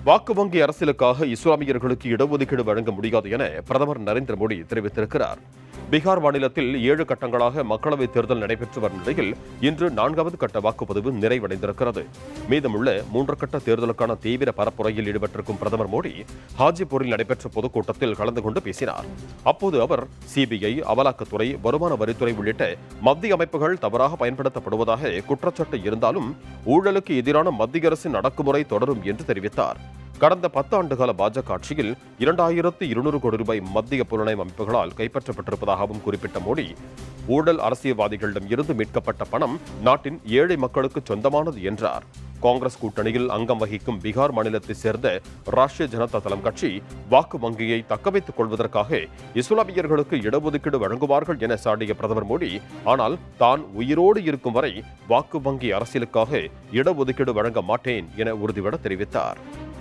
வாக்கு வங்கி அரசியலுக்காக இஸ்லாமியர்களுக்கு இடஒதுக்கீடு வழங்க முடியாது என பிரதமர் நரேந்திர மோடி தெரிவித்திருக்கிறார் பீகார் மாநிலத்தில் ஏழு கட்டங்களாக மக்களவைத் தேர்தல் நடைபெற்று வரும் நிலையில் இன்று நான்காவது கட்ட வாக்குப்பதிவு நிறைவடைந்திருக்கிறது மீதமுள்ள மூன்று கட்ட தேர்தலுக்கான தீவிர பரப்புரையில் ஈடுபட்டிருக்கும் பிரதமர் மோடி ஹாஜிபூரில் நடைபெற்ற பொதுக்கூட்டத்தில் கலந்து கொண்டு பேசினார் அப்போது அவர் சிபிஐ அமலாக்கத்துறை வருமான வரித்துறை உள்ளிட்ட மத்திய அமைப்புகள் தவறாக பயன்படுத்தப்படுவதாக குற்றச்சாட்டு இருந்தாலும் ஊழலுக்கு எதிரான மத்திய அரசின் அடக்குமுறை தொடரும் என்று தெரிவித்தார் கடந்த பத்து ஆண்டுகால பாஜக ஆட்சியில் இரண்டாயிரத்து இருநூறு கோடி ரூபாய் மத்திய புலனாய்வு அமைப்புகளால் கைப்பற்றப்பட்டிருப்பதாகவும் குறிப்பிட்ட மோடி ஊழல் அரசியல்வாதிகளிடம் இருந்து மீட்கப்பட்ட பணம் நாட்டின் ஏழை மக்களுக்கு சொந்தமானது என்றார் காங்கிரஸ் கூட்டணியில் அங்கம் வகிக்கும் பீகார் மாநிலத்தைச் சேர்ந்த ராஷ்டிரிய ஜனதா தளம் கட்சி வாக்கு வங்கியை தக்கவைத்துக் கொள்வதற்காக இஸ்லாமியர்களுக்கு இடஒதுக்கீடு வழங்குவார்கள் என சாடிய பிரதமர் மோடி ஆனால் தான் உயிரோடு இருக்கும் வரை வாக்கு வங்கி அரசியலுக்காக இடஒதுக்கீடு வழங்க மாட்டேன் என உறுதிபட தெரிவித்தார்